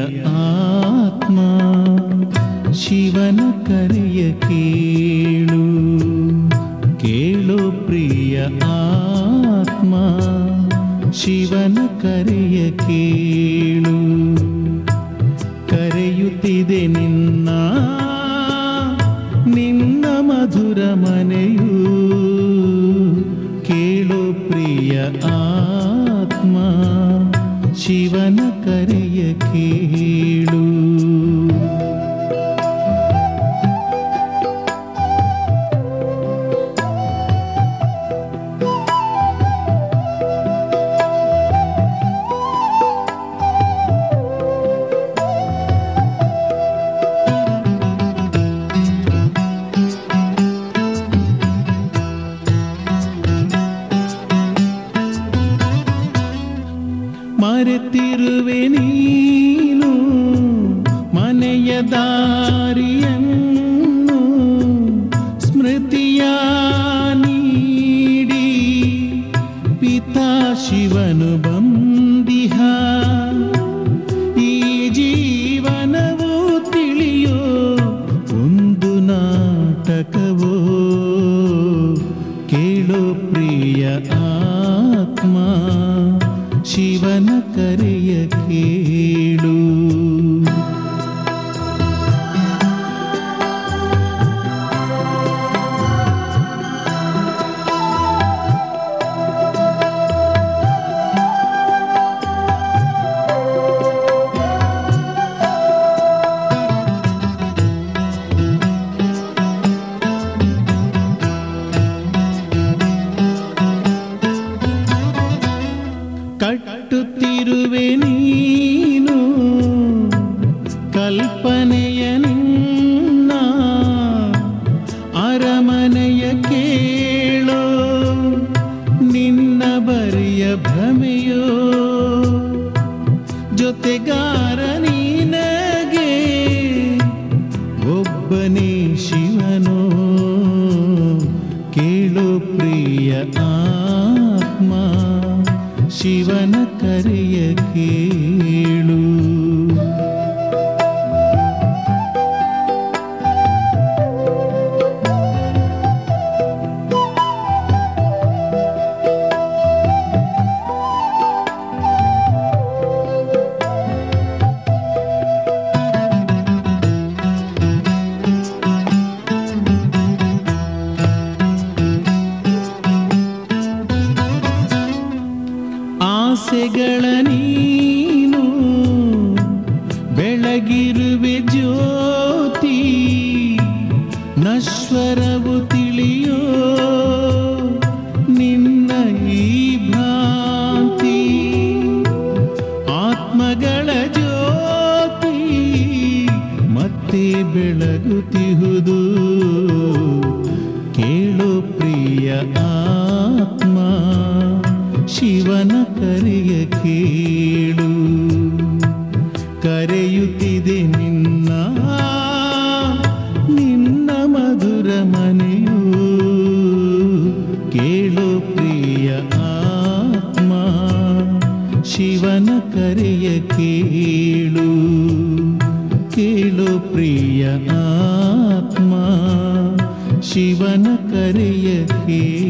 ಆತ್ಮ ಶಿವನ ಕರೆಯ ಕೇಳು ಕೇಳು ಪ್ರಿಯ ಆತ್ಮ ಶಿವನ ಕರೆಯ ಕೇಳು ಕರೆಯುತ್ತಿದೆ ನಿನ್ನ ನಿನ್ನ ಮಧುರ ಮನೆಯು ಕೇಳು ಪ್ರಿಯ ಆತ್ಮ ಶಿವನ ಕರೆಯ ಕೇಳು ಮರೆತಿರುವೆ ನೀನು ಮನೆಯ ದಾರಿಯನ್ನು ಸ್ಮೃತಿಯ ನೀಡಿ ಪಿತಾ ಶಿವನು ಬಂದಿಹ ಈ ಜೀವನವು ತಿಳಿಯೋ ಒಂದು ನಾಟಕವೋ ಕೇಳೋ ಪ್ರಿಯ ಆತ್ಮ ಶಿವನ ಕರೆಯ ಕೇಳು ಕಟ್ಟುತ್ತಿರುವೆ ನೀನು ಕಲ್ಪನೆಯ ನಿನ್ನ ಅರಮನೆಯ ಕೇಳೋ ನಿನ್ನ ಬರಿಯ ಭ್ರಮೆಯೋ ಜೊತೆಗಾರ ನೀನಗೆ ಒಬ್ಬನೇ ಶಿವನೋ ಕೇಳು ಪ್ರಿಯ ಆತ್ಮ ಶಿವನ ಕರೆಯ ಕೇಳು ಆಸೆಗಳ ನೀನು ಬೆಳಗಿರುವೆ ಜ್ಯೋತಿ ನಶ್ವರವು ತಿಳಿಯೋ ನಿನ್ನ ಈ ಭ್ರಾಂತಿ ಆತ್ಮಗಳ ಜ್ಯೋತಿ ಮತ್ತೆ ಬೆಳಗುತ್ತಿಹುದು ಕೇಳು ಪ್ರಿಯ ಆತ್ಮ ಶಿವನ ಕರೆಯ ಕೇಳು ಕರೆಯುತ್ತಿದೆ ನಿನ್ನ ನಿನ್ನ ಮಧುರ ಮನೆಯು ಕೇಳು ಪ್ರಿಯ ಆತ್ಮ ಶಿವನ ಕರೆಯ ಕೇಳು ಕೇಳು ಪ್ರಿಯ ಆತ್ಮ ಶಿವನ ಕರೆಯ ಕೇಳು